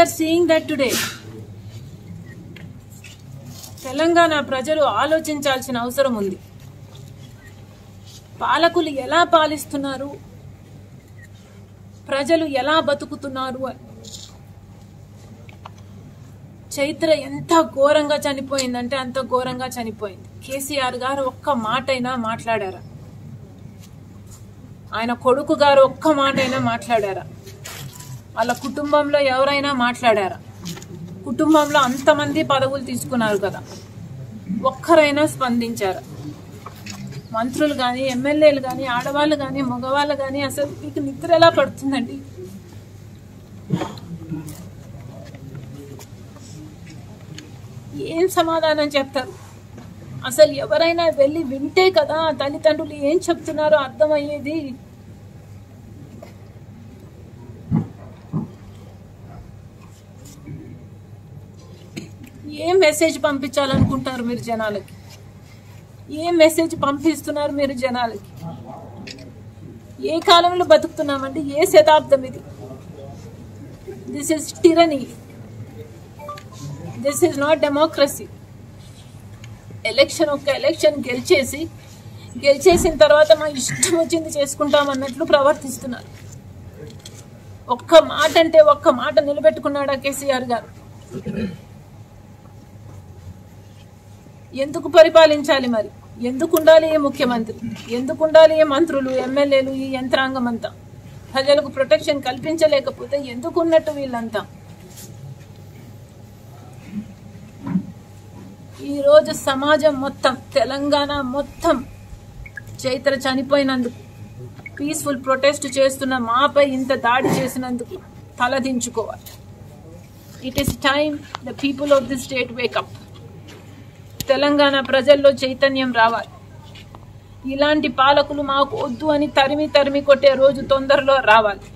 We are seeing that today Telangana ప్రజలు ఆలోచించాల్సిన అవసరం ఉంది పాలకులు ఎలా పాలిస్తున్నారు ప్రజలు ఎలా బతుకుతున్నారు అని చైత్ర ఎంత ఘోరంగా చనిపోయిందంటే అంత ఘోరంగా చనిపోయింది కేసీఆర్ గారు ఒక్క మాటైనా మాట్లాడారా ఆయన కొడుకు గారు ఒక్క మాటైనా మాట్లాడారా వాళ్ళ కుటుంబంలో ఎవరైనా మాట్లాడారా కుటుంబంలో అంతమంది పదవులు తీసుకున్నారు కదా ఒక్కరైనా స్పందించారా మంత్రులు కానీ ఎమ్మెల్యేలు కానీ ఆడవాళ్ళు కానీ మగవాళ్ళు కానీ అసలు మీకు నిద్ర ఎలా పడుతుందండి ఏం సమాధానం చెప్తారు అసలు ఎవరైనా వెళ్ళి వింటే కదా తల్లిదండ్రులు ఏం చెప్తున్నారో అర్థమయ్యేది ఏం మెసేజ్ పంపించాలనుకుంటారు మీరు జనాలకి ఏం మెసేజ్ పంపిస్తున్నారు మీరు జనాలకి ఏ కాలంలో బతుకుతున్నామండి ఏ శతాబ్దం ఇది this is tyranny this is not democracy election ఒక్క ఎలక్షన్ గెలిచేసి గెలిచేసిన తర్వాత మా ఇష్టం వచ్చింది చేసుకుంటాం అన్నట్లు ప్రవర్తిస్తున్నారు ఒక్క మాట అంటే ఒక్క మాట నిలబెట్టుకున్నాడా కేసీఆర్ గారు ఎందుకు పరిపాలించాలి మరి ఎందుకు ఉండాలి ఈ ముఖ్యమంత్రి ఎందుకు ఉండాలి ఈ మంత్రులు ఎమ్మెల్యేలు ఈ యంత్రాంగం అంతా ప్రజలకు ప్రొటెక్షన్ కల్పించలేకపోతే ఎందుకు ఉన్నట్టు వీళ్ళంతా ఈ రోజు సమాజం మొత్తం తెలంగాణ మొత్తం చైత్ర చనిపోయినందుకు పీస్ఫుల్ ప్రొటెస్ట్ చేస్తున్న మాపై ఇంత దాడి చేసినందుకు తలదించుకోవాలి it is time the people of the state wake up Telangana ప్రజల్లో చైతన్యం రావాలి ఇలాంటి పాలకులు మాకు వద్దు అని తరిమి తరిమి కొట్టే రోజు తొందరలో రావాలి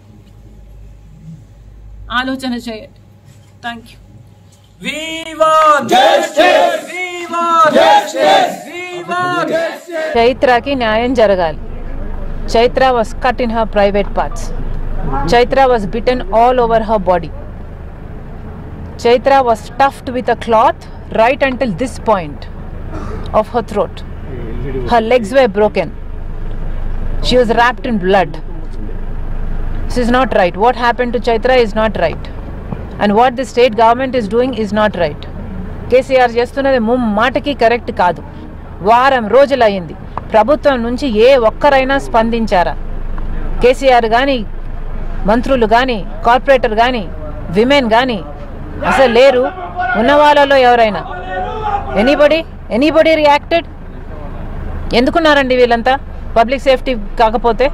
ఆలోచన చేయండి thank you We want justice. We want justice. We want justice. చైత్రకి న్యాయం జరగాలి Chaitra was cut in her private parts Chaitra was beaten all over her body Chaitra was stuffed with a cloth right until this point of her throat her legs were broken she was wrapped in blood this is not right what happened to chaitra is not right and what the state government is doing is not right KCR చేస్తున్నది ముమ్మాటకి correct కాదు వారం రోజులు అయింది ప్రభుత్వం నుంచి ఏ ఒక్కరైనా స్పందించారా కేసీఆర్ కానీ మంత్రులు కానీ కార్పొరేటర్ కానీ విమెన్ కానీ అసలు లేరు ఉన్న వాళ్ళలో ఎవరైనా ఎనీబడి ఎనీబడి రియాక్టెడ్ ఎందుకున్నారండి వీళ్ళంతా పబ్లిక్ సేఫ్టీ కాకపోతే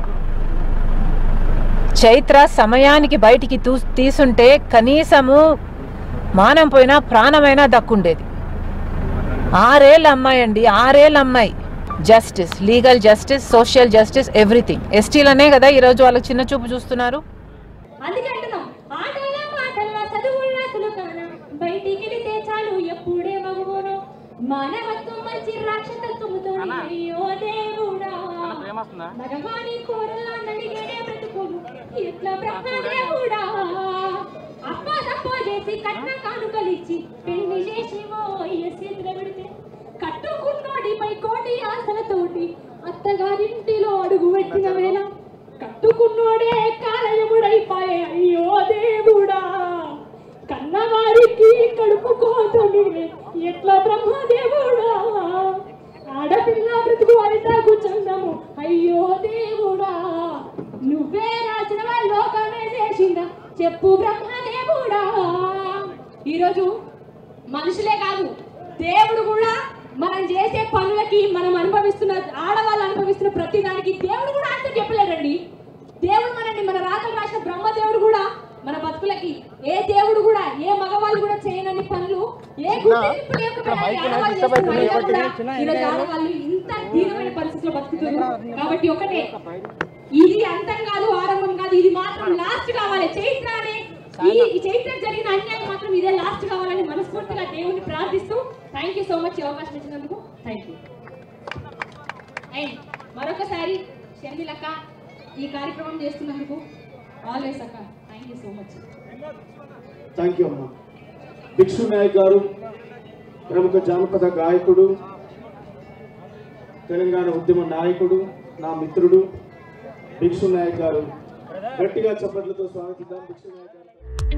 చైత్ర సమయానికి బయటికి తూ తీసుంటే కనీసము మానం పోయినా ప్రాణమైనా దక్కుండేది ఆరేళ్ళ అమ్మాయి అండి ఆరేళ్ళ అమ్మాయి justice legal justice social justice everything ఎస్టీలనే కదా ఈరోజు వాళ్ళకి చిన్న చూపు చూస్తున్నారు అందుకే అంటున్నాం ఆటల పాటల చదువుల సులుకాన బయటికి వెళితే చాలు ఎప్పుడే మగువను మానవత్వం మంచి రాక్షసత్వముతో అయ్యో దేవుడా మగవాణి కూరలా నడిగేడే బ్రతుకును ఎట్లా బ్రహ్మదేవుడా అప్ప తప్ప చేసి కట్న కానుకలిచ్చి పెళ్లి చేసి ఓ చేతిలో పెడితే కట్టుకున్నోడిపై కోటి ఆశలతోటి అత్తగారింటిలో అడుగు పెట్టిన వేళ కట్టుకున్నోడే కాలయముడైపోయే అయ్యో దేవుడా కన్నవారికి కడుపు కోతని ఎట్లా బ్రహ్మదేవుడా ఆడపిల్ల బ్రతుకు అరితాకు చందము అయ్యో దేవుడా నువ్వే రాసిన లోకమే చేసిందా చెప్పు బ్రహ్మదేవుడా ఈరోజు మనుషులే కాదు దేవుడు కూడా మనం చేసే పనులకి మనం అనుభవిస్తున్న ఆడవాళ్ళు అనుభవిస్తున్న ప్రతి దానికి దేవుడు కూడా ఆన్సర్ చెప్పలేడండి దేవుడు మనల్ని మన రాతలు రాసిన బ్రహ్మదేవుడు కూడా మన బతుకులకి ఏ దేవుడు కూడా ఏ మగవాళ్ళు కూడా చేయనని పనులు ఏ గుర్తింపు లేకపోయినా ఆడవాళ్ళు చేస్తున్న అయినా కూడా ఈరోజు ఆడవాళ్ళు ఇంత దీనమైన పరిస్థితిలో బతుకుతున్నారు కాబట్టి ఒకటే ఇది అంతం కాదు ఆరంభం కాదు ఇది మాత్రం లాస్ట్ కావాలి చైత్ర అనే ఈ ఈ చైత్ర జరిగిన అన్యాయం మాత్రం ఇదే లాస్ట్ కావాలని మనస్ఫూర్తిగా దేవుని ప్రార్థిస్తూ థ్యాంక్ యూ సో మచ్ ఈ అవకాశం ఇచ్చినందుకు థ్యాంక్ యూ అండ్ మరొకసారి షర్మిలక్క ఈ కార్యక్రమం చేస్తున్నందుకు ఆల్వేస్ అక్క thank thank you so much thank you అమ్మా భిక్షు నాయక్ గారు ప్రముఖ జానపద గాయకుడు తెలంగాణ ఉద్యమ నాయకుడు నా మిత్రుడు భిక్షు నాయక్ గారు గట్టిగా చప్పట్లతో స్వాగతిద్దాం భిక్షు నాయక్ గారు